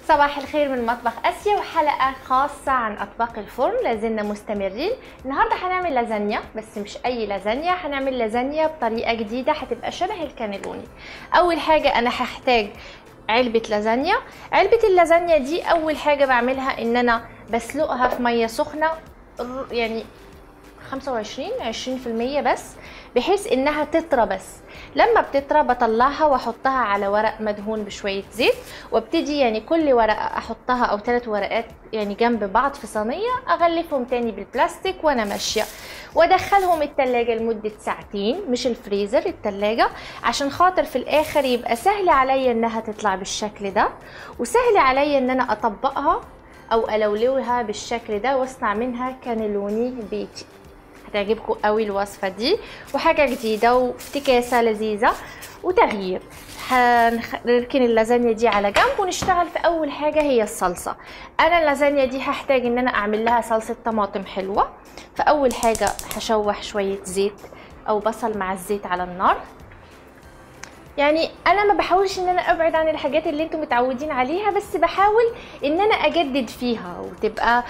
صباح الخير من مطبخ اسيا وحلقه خاصه عن اطباق الفرن لازلنا مستمرين النهارده هنعمل لازانيا بس مش اي لازانيا هنعمل لازانيا بطريقه جديده هتبقى شبه الكانيلوني اول حاجه انا هحتاج علبة لازانيا علبة اللازانيا دي أول حاجة بعملها إن أنا بسلقها في مية سخنة يعني 25 20% بس بحيث انها تطرى بس لما بتطرى بطلعها واحطها على ورق مدهون بشويه زيت وابتدي يعني كل ورقه احطها او ثلاث ورقات يعني جنب بعض في صينيه اغلفهم تاني بالبلاستيك وانا ماشيه وادخلهم التلاجة لمدة ساعتين مش الفريزر التلاجة عشان خاطر في الاخر يبقى سهل عليا انها تطلع بالشكل ده وسهل عليا ان انا اطبقها او الولوها بالشكل ده واصنع منها كانيلوني بيتي هتعجبكم قوي الوصفه دي وحاجه جديده وافتكاسه لذيذه وتغيير هنركن اللازانيا دي على جنب ونشتغل في اول حاجه هي الصلصه انا اللازانيا دي هحتاج ان انا اعمل لها صلصه طماطم حلوه فاول حاجه هشوح شويه زيت او بصل مع الزيت على النار يعني انا ما بحاولش ان انا ابعد عن الحاجات اللي انتم متعودين عليها بس بحاول ان انا اجدد فيها وتبقى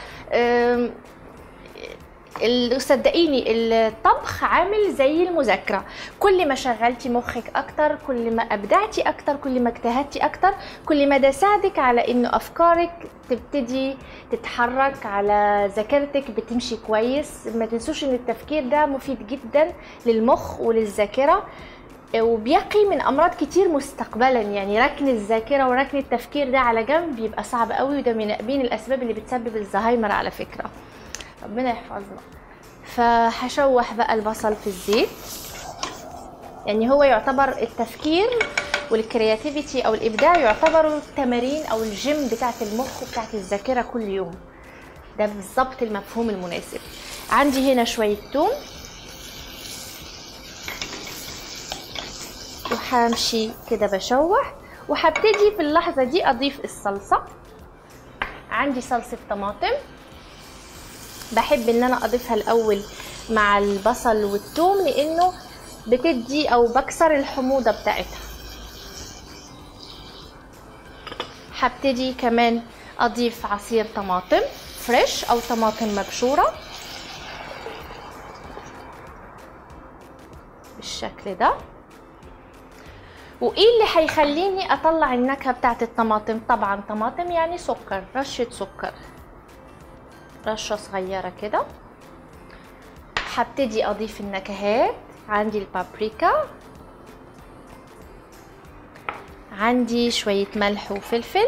صدقيني الطبخ عامل زي المذاكره كل ما شغلتي مخك اكتر كل ما ابدعتي اكتر كل ما اجتهدتي اكتر كل ما ده ساعدك على انه افكارك تبتدي تتحرك على ذاكرتك بتمشي كويس ما تنسوش ان التفكير ده مفيد جدا للمخ وللذاكره وبيقي من امراض كتير مستقبلا يعني ركن الذاكره وركن التفكير ده على جنب بيبقى صعب قوي وده من بين الاسباب اللي بتسبب الزهايمر على فكره ربنا يحفظنا فهشوح بقى البصل في الزيت يعني هو يعتبر التفكير والكرياتيفيتي او الابداع يعتبروا التمارين او الجيم بتاعت المخ وبتاعت الذاكره كل يوم ده بالظبط المفهوم المناسب عندي هنا شويه توم وهمشي كده بشوح وهبتدي في اللحظه دي اضيف الصلصه عندي صلصه طماطم بحب ان انا اضيفها الاول مع البصل والثوم لانه بتدي او بكسر الحموضه بتاعتها هبتدي كمان اضيف عصير طماطم فريش او طماطم مبشوره بالشكل ده وايه اللي هيخليني اطلع النكهه بتاعت الطماطم طبعا طماطم يعني سكر رشه سكر رشه صغيره كده هبتدي اضيف النكهات عندي البابريكا عندي شويه ملح وفلفل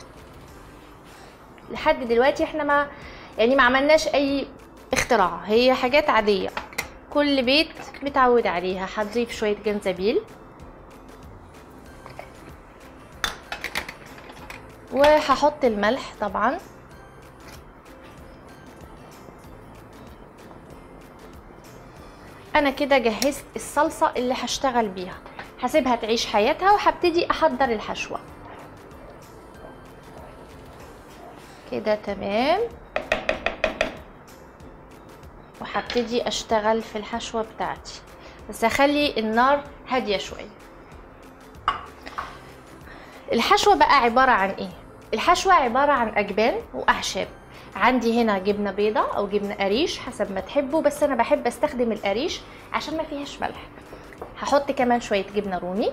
لحد دلوقتي احنا ما يعني ما عملناش اي اختراع هي حاجات عاديه كل بيت متعود عليها هضيف شويه جنزبيل وهحط الملح طبعا انا كده جهزت الصلصه اللي هشتغل بيها هسيبها تعيش حياتها وهبتدي احضر الحشوه كده تمام وهبتدي اشتغل في الحشوه بتاعتي بس اخلي النار هاديه شويه الحشوه بقى عباره عن ايه الحشوه عباره عن اجبان واعشاب عندي هنا جبنه بيضه او جبنه قريش حسب ما تحبوا بس انا بحب استخدم القريش عشان ما فيهاش ملح هحط كمان شويه جبنه رومي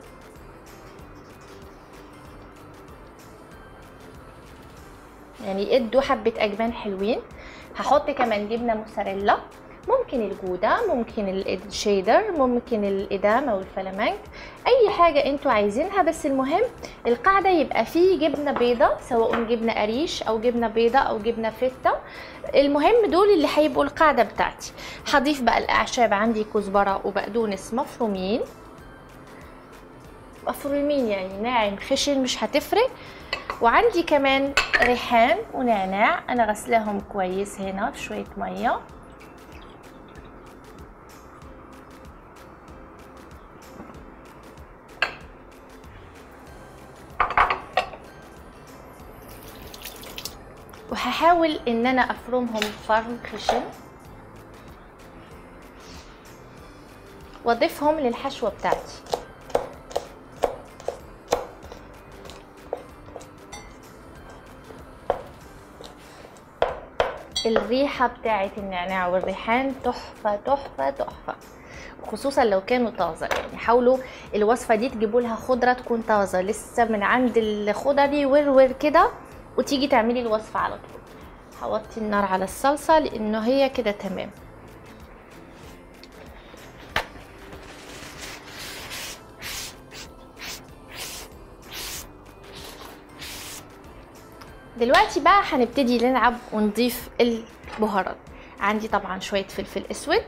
يعني ادوا حبه اجبان حلوين هحط كمان جبنه موتزاريلا ممكن الجوده ممكن الشيدر ممكن الادام او الفلامنك اي حاجه انتوا عايزينها بس المهم القاعده يبقى فيه جبنه بيضه سواء جبنه قريش او جبنه بيضه او جبنه فته المهم دول اللي هيبقوا القاعده بتاعتي هضيف بقى الاعشاب عندي كزبره وبقدونس مفرومين مفرومين يعني ناعم خشن مش هتفرق وعندي كمان ريحان ونعناع انا غسلاهم كويس هنا في شويه ميه وهحاول ان انا افرمهم فرم خشن واضيفهم للحشوه بتاعتي الريحة بتاعة النعناع والريحان تحفة تحفة تحفة خصوصا لو كانوا طازة يعني حاولوا الوصفة دي تجيبوا لها خضرة تكون طازة لسه من عند الخضري ورور كده وتيجي تعملي الوصفة على طول هوطي النار على الصلصة لانه هي كده تمام دلوقتي بقى هنبتدي نلعب ونضيف البهارات عندي طبعا شوية فلفل اسود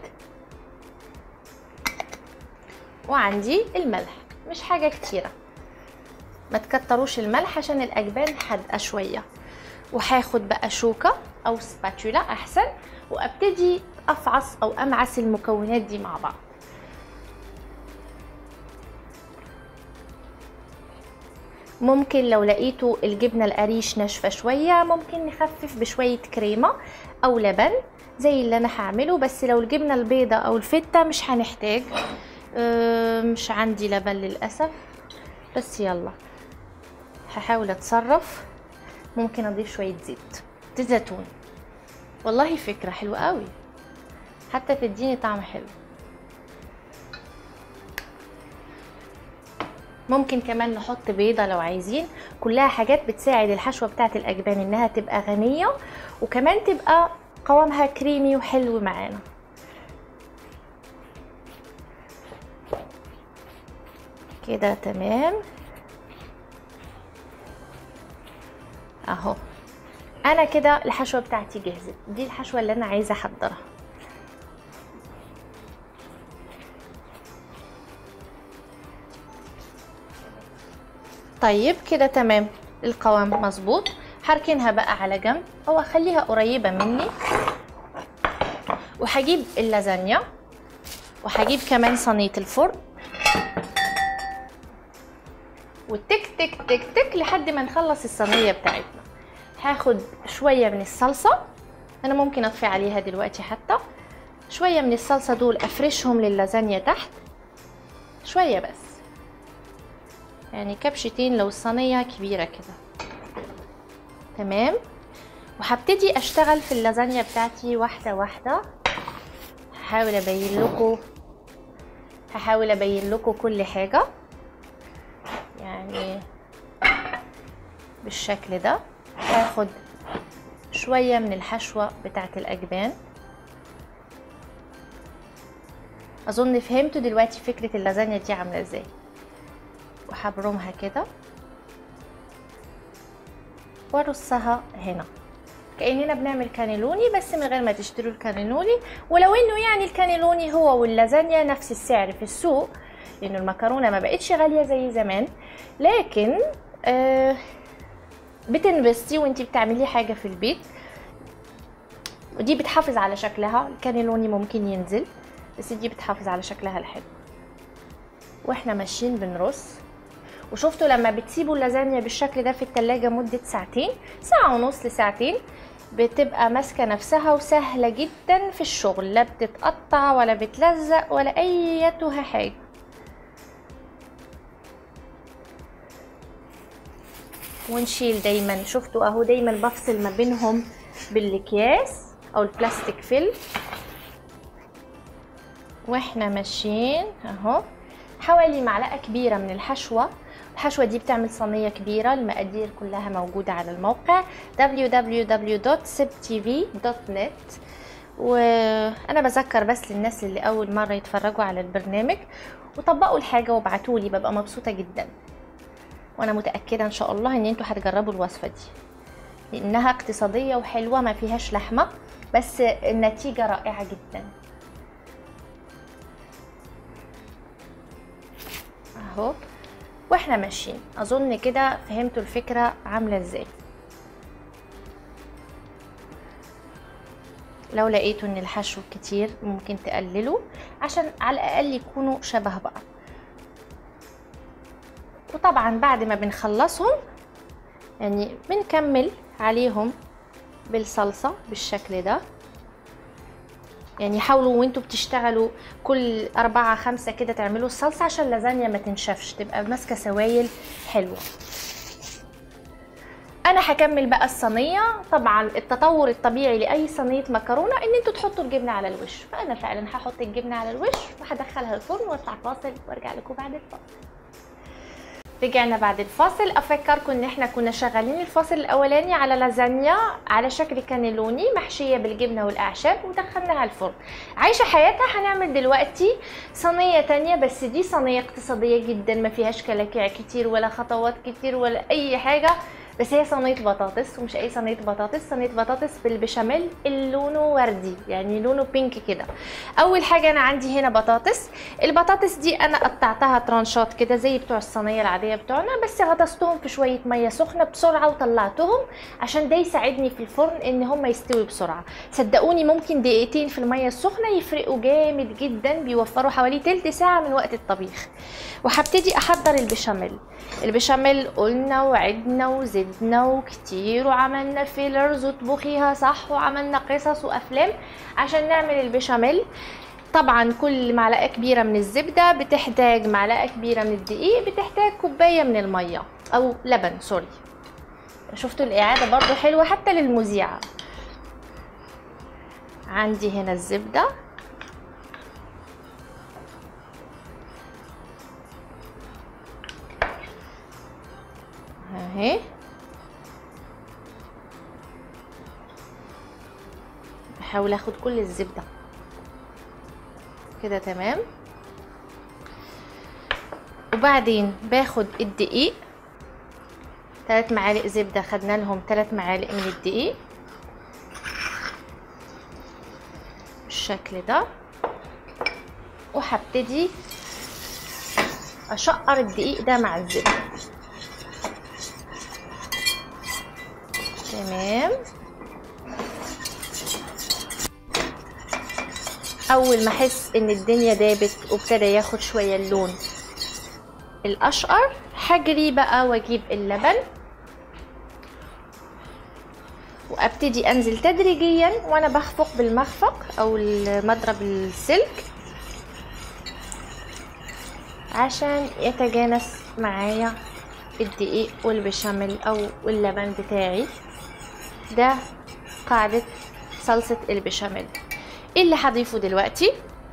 وعندي الملح مش حاجة كتيرة ما تكتروش الملح عشان الاجبان حادقة شوية وهاخد بقى شوكة او سباتولا احسن وابتدي افعص او امعس المكونات دي مع بعض ممكن لو لقيتوا الجبنة القريش ناشفة شوية ممكن نخفف بشوية كريمة أو لبن زي اللي أنا هعمله بس لو الجبنة البيضة أو الفتة مش هنحتاج أه، مش عندي لبن للأسف بس يلا هحاول أتصرف ممكن أضيف شوية زيت زيت زيتون والله فكرة حلوة قوي حتى تديني طعم حلو ممكن كمان نحط بيضة لو عايزين كلها حاجات بتساعد الحشوة بتاعة الأجبان إنها تبقى غنية وكمان تبقى قوامها كريمي وحلو معانا كده تمام اهو انا كده الحشوه بتاعتي جهزت دي الحشوه اللي انا عايزه احضرها طيب كده تمام القوام مظبوط هركنها بقى على جنب او اخليها قريبه مني وهجيب اللازانيا وهجيب كمان صينيه الفرن وتك تك تك تك لحد ما نخلص الصينيه بتاعتنا هاخد شويه من الصلصه انا ممكن اطفي عليها دلوقتي حتى شويه من الصلصه دول افرشهم للازانيا تحت شويه بس يعني كبشتين لو الصينيه كبيره كده تمام وهبتدي اشتغل في اللازانيا بتاعتي واحده واحده هحاول ابين لكم هحاول ابين لكم كل حاجه يعني بالشكل ده هاخد شوية من الحشوة بتاعة الأجبان أظن فهمتوا دلوقتي فكرة اللازانيا دي عاملة ازاي وهبرمها كده وارصها هنا كأننا بنعمل كانيلوني بس من غير ما تشتروا الكانيلوني ولو انه يعني الكانيلوني هو واللازانيا نفس السعر في السوق لانه المكرونه ما بقتش غاليه زي زمان لكن آه بتنبسطي وانتي بتعملي حاجه في البيت ودي بتحافظ على شكلها الكانيلوني ممكن ينزل بس دي بتحافظ على شكلها الحلو واحنا ماشيين بنرص وشفتوا لما بتسيبوا اللازانيا بالشكل ده في التلاجة مدة ساعتين ساعة ونص لساعتين بتبقى ماسكة نفسها وسهلة جدا في الشغل لا بتتقطع ولا بتلزق ولا أيتها حاجة ونشيل دايما شفتوا اهو دايما بفصل ما بينهم بالاكياس او البلاستيك فيل واحنا ماشيين اهو حوالي معلقه كبيره من الحشوه الحشوة دي بتعمل صينية كبيرة المقادير كلها موجودة على الموقع www.sibtv.net وانا بذكر بس للناس اللي اول مرة يتفرجوا على البرنامج وطبقوا الحاجة وابعتولي ببقى مبسوطة جدا وانا متاكده ان شاء الله ان انتوا هتجربوا الوصفه دي لانها اقتصاديه وحلوه ما فيهاش لحمه بس النتيجه رائعه جدا اهو واحنا ماشيين اظن كده فهمتوا الفكره عامله ازاي لو لقيتوا ان الحشو كتير ممكن تقللوا عشان على الاقل يكونوا شبه بعض وطبعا بعد ما بنخلصهم يعني بنكمل عليهم بالصلصة بالشكل ده يعني حاولوا وانتوا بتشتغلوا كل أربعة خمسة كده تعملوا الصلصة عشان اللازانيا ما تنشفش تبقى ماسكة سوايل حلوة انا هكمل بقى الصينيه طبعا التطور الطبيعي لاي صينيه مكرونه ان انتوا تحطوا الجبنه على الوش فانا فعلا هحط الجبنه على الوش وهدخلها الفرن واطلع فاصل وارجع لكم بعد الفاصل رجعنا بعد الفاصل افكركم ان احنا كنا شغالين الفاصل الاولاني على لازانيا على شكل كانيلوني محشيه بالجبنه والاعشاب ودخلناها الفرن عايشه حياتها هنعمل دلوقتي صينيه تانية بس دي صينيه اقتصاديه جدا ما فيهاش كلاكيع كتير ولا خطوات كتير ولا اي حاجه بس هي صينيه بطاطس ومش اي صينيه بطاطس صينيه بطاطس بالبشاميل اللي لونه وردي يعني لونه بينك كده اول حاجه انا عندي هنا بطاطس البطاطس دي انا قطعتها ترانشات كده زي بتوع الصينيه العاديه بتوعنا بس غطستهم في شويه ميه سخنه بسرعه وطلعتهم عشان ده يساعدني في الفرن ان هم يستوي بسرعه صدقوني ممكن دقيقتين في الميه السخنه يفرقوا جامد جدا بيوفروا حوالي تلت ساعه من وقت الطبيخ وهبتدي احضر البشاميل البشاميل قلنا وعدنا وزدنا وكتير وعملنا فيلرز وطبخيها صح وعملنا قصص وافلام عشان نعمل البشاميل طبعا كل معلقه كبيره من الزبده بتحتاج معلقه كبيره من الدقيق بتحتاج كوبايه من الميه او لبن سوري شفتوا الاعاده برضو حلوه حتى للمذيعه عندي هنا الزبده اهي بحاول اخد كل الزبده كده تمام وبعدين باخد الدقيق ثلاث معالق زبده خدنا لهم ثلاث معالق من الدقيق بالشكل ده وهبتدي اشقر الدقيق ده مع الزبده تمام اول ما احس ان الدنيا دابت وابتدى ياخد شويه اللون الاشقر هجري بقى واجيب اللبن وابتدي انزل تدريجيا وانا بخفق بالمخفق او المضرب السلك عشان يتجانس معايا الدقيق والبشاميل او اللبن بتاعي ده قاعدة صلصة البشاميل ايه اللي هضيفه دلوقتي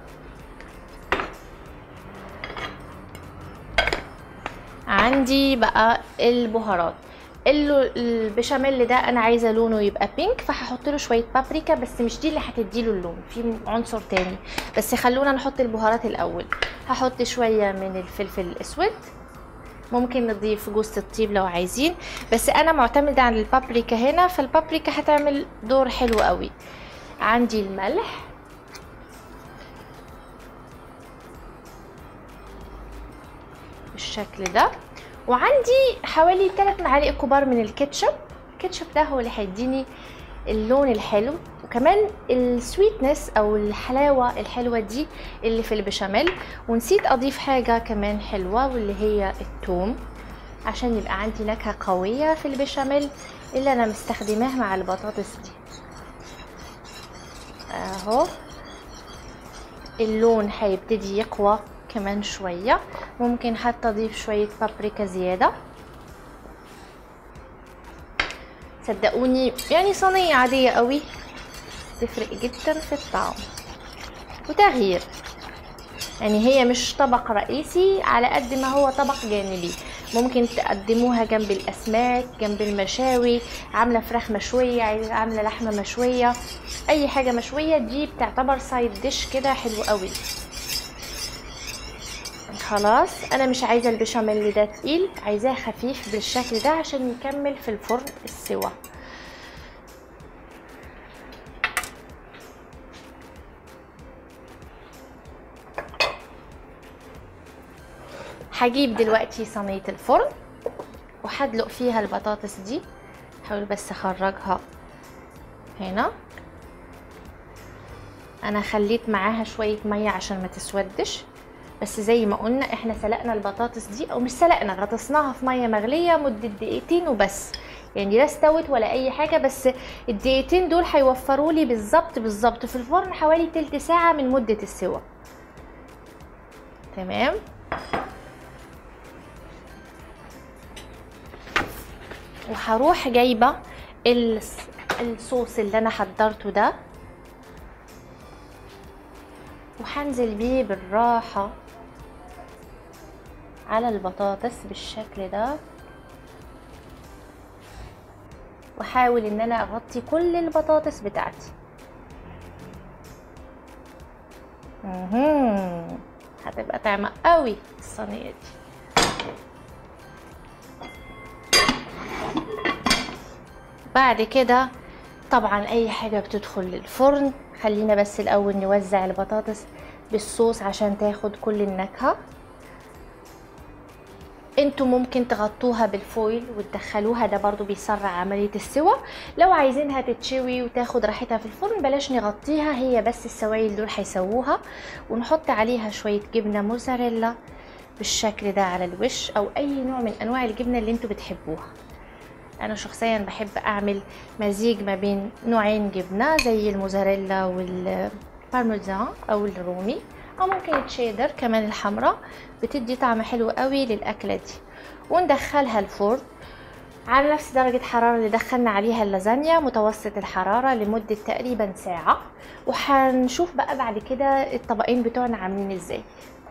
عندي بقى البهارات البشاميل ده انا عايزه لونه يبقى بينك فهحط له شويه بابريكا بس مش دي اللي هتديله اللون في عنصر تاني بس خلونا نحط البهارات الاول هحط شويه من الفلفل الاسود ممكن نضيف جوز الطيب لو عايزين بس انا معتمده على البابريكا هنا فالبابريكا هتعمل دور حلو قوي عندي الملح بالشكل ده وعندي حوالي 3 معالق كبار من الكاتشب الكاتشب ده هو اللي هيديني اللون الحلو وكمان السويتنس او الحلاوه الحلوه دي اللي في البشاميل ونسيت اضيف حاجه كمان حلوه واللي هي الثوم عشان يبقى عندي نكهه قويه في البشاميل اللي انا مستخدماه مع البطاطس دي اهو اللون هيبتدي يقوى كمان شويه ممكن حتى اضيف شويه بابريكا زياده صدقوني يعني صينيه عاديه قوي تفرق جدا في الطعم وتغيير يعني هي مش طبق رئيسي على قد ما هو طبق جانبي ممكن تقدموها جنب الاسماك جنب المشاوي عامله فراخ مشويه عامله لحمه مشويه اي حاجه مشويه دي بتعتبر سايد ديش كده حلو قوي خلاص انا مش عايزه البشاميل ده تقيل عايزاه خفيف بالشكل ده عشان يكمل في الفرن السوا هجيب دلوقتي صينيه الفرن وهدلق فيها البطاطس دي حاول بس اخرجها هنا انا خليت معاها شويه ميه عشان ما تسودش بس زي ما قلنا احنا سلقنا البطاطس دي او مش سلقنا غطسناها في ميه مغليه مده دقيقتين وبس يعني لا استوت ولا اي حاجه بس الدقيقتين دول هيوفروا لي بالظبط بالظبط في الفرن حوالي تلت ساعه من مده السوا تمام وهروح جايبه الص- الصوص اللي انا حضرته ده وهنزل بيه بالراحه على البطاطس بالشكل ده واحاول ان انا اغطي كل البطاطس بتاعتي مهم. هتبقى طعمة قوي الصينية دي بعد كده طبعا اي حاجة بتدخل للفرن خلينا بس الاول نوزع البطاطس بالصوص عشان تاخد كل النكهة انتوا ممكن تغطوها بالفويل وتدخلوها ده برضو بيسرع عملية السوى لو عايزينها تتشوي وتاخد راحتها في الفرن بلاش نغطيها هي بس السوائل دول هيسووها ونحط عليها شوية جبنة موزاريلا بالشكل ده على الوش او اي نوع من انواع الجبنة اللي انتوا بتحبوها انا شخصيا بحب اعمل مزيج ما بين نوعين جبنة زي الموزاريلا والبارميزان او الرومي او ممكن التشيدر كمان الحمراء بتدي طعم حلو قوي للاكله دي وندخلها الفرن على نفس درجة حرارة اللي دخلنا عليها اللازانيا متوسط الحرارة لمدة تقريبا ساعة وهنشوف بقى بعد كده الطبقين بتوعنا عاملين ازاي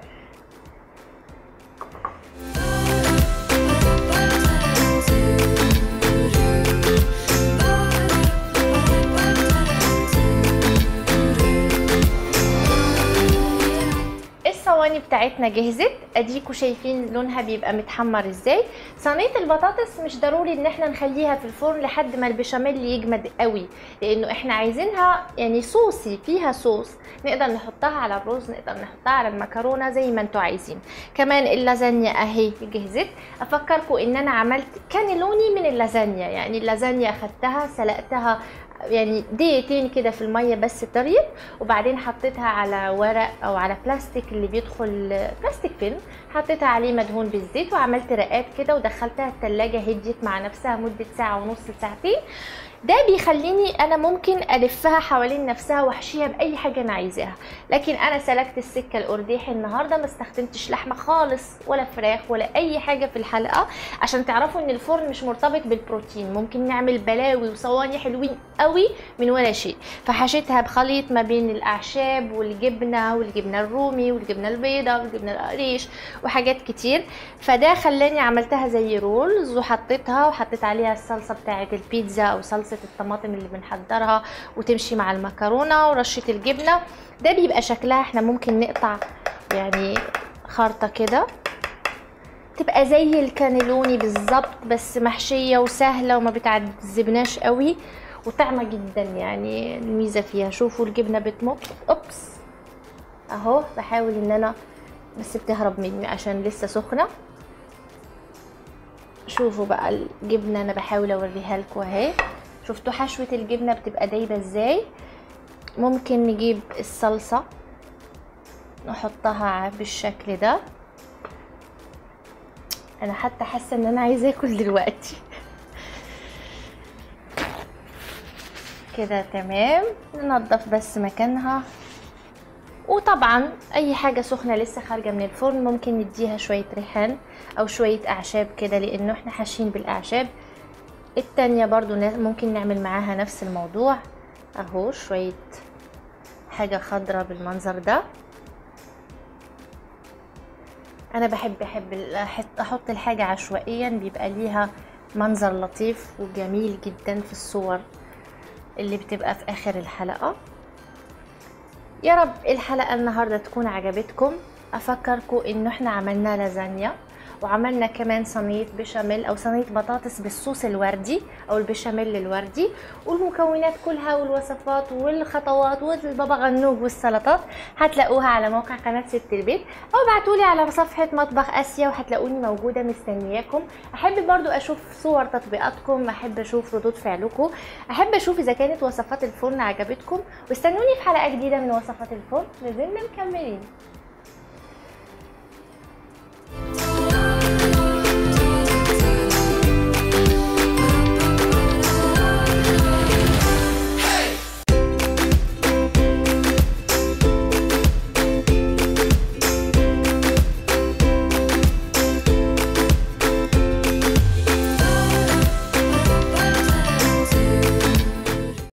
الصواني بتاعتنا جهزت اديكوا شايفين لونها بيبقى متحمر ازاي صينيه البطاطس مش ضروري ان احنا نخليها في الفرن لحد ما البشاميل يجمد قوي لانه احنا عايزينها يعني صوصي فيها صوص نقدر نحطها على الرز نقدر نحطها على المكرونه زي ما انتوا عايزين كمان اللازانيا اهي جهزت افكركم ان انا عملت كانيلوني من اللازانيا يعني اللازانيا اخدتها سلقتها يعني دقيقتين كده في الميه بس طريت وبعدين حطيتها على ورق او على بلاستيك اللي بيدخل بلاستيك فيلم حطيتها عليه مدهون بالزيت وعملت رقات كده ودخلتها التلاجة هديت مع نفسها مدة ساعة ونص ساعتين ده بيخليني انا ممكن الفها حوالين نفسها واحشيها باي حاجه انا عايزاها لكن انا سلكت السكه الارداحي النهارده ما استخدمتش لحمه خالص ولا فراخ ولا اي حاجه في الحلقه عشان تعرفوا ان الفرن مش مرتبط بالبروتين ممكن نعمل بلاوي وصواني حلوين قوي من ولا شيء فحشيتها بخليط ما بين الاعشاب والجبنه والجبنه الرومي والجبنه البيضاء والجبنه القريش وحاجات كتير فده خلاني عملتها زي رولز وحطيتها وحطيت عليها الصلصه بتاعه البيتزا او صلصه الطماطم اللي بنحضرها وتمشي مع المكرونه ورشه الجبنه ده بيبقى شكلها احنا ممكن نقطع يعني خرطه كده تبقى زي الكانيلوني بالظبط بس محشيه وسهله وما بتعذبناش قوي وطعمه جدا يعني الميزه فيها شوفوا الجبنه بتمط اوبس اهو بحاول ان انا بس بتهرب مني عشان لسه سخنه شوفوا بقى الجبنه انا بحاول اوريها لكم اهي شفتوا حشوه الجبنه بتبقى دايبه ازاي ممكن نجيب الصلصه نحطها بالشكل ده انا حتى حاسه ان انا عايزه اكل دلوقتي كده تمام ننضف بس مكانها وطبعا اي حاجة سخنة لسه خارجة من الفرن ممكن نديها شوية ريحان او شوية اعشاب كده لانه احنا حاشين بالاعشاب التانية برضو ممكن نعمل معاها نفس الموضوع اهو شوية حاجة خضرة بالمنظر ده انا بحب احب احط الحاجة عشوائيا بيبقى ليها منظر لطيف وجميل جدا في الصور اللي بتبقى في اخر الحلقة يا رب الحلقة النهاردة تكون عجبتكم افكركم انه احنا عملنا لازانيا وعملنا كمان صينية بشاميل او صينية بطاطس بالصوص الوردي او البشاميل الوردي والمكونات كلها والوصفات والخطوات والبابا غنوج والسلطات هتلاقوها على موقع قناة ست البيت او ابعتولي على صفحة مطبخ اسيا وهتلاقوني موجودة مستنياكم احب برضو اشوف صور تطبيقاتكم احب اشوف ردود فعلكم احب اشوف اذا كانت وصفات الفرن عجبتكم واستنوني في حلقة جديدة من وصفات الفرن لازلنا مكملين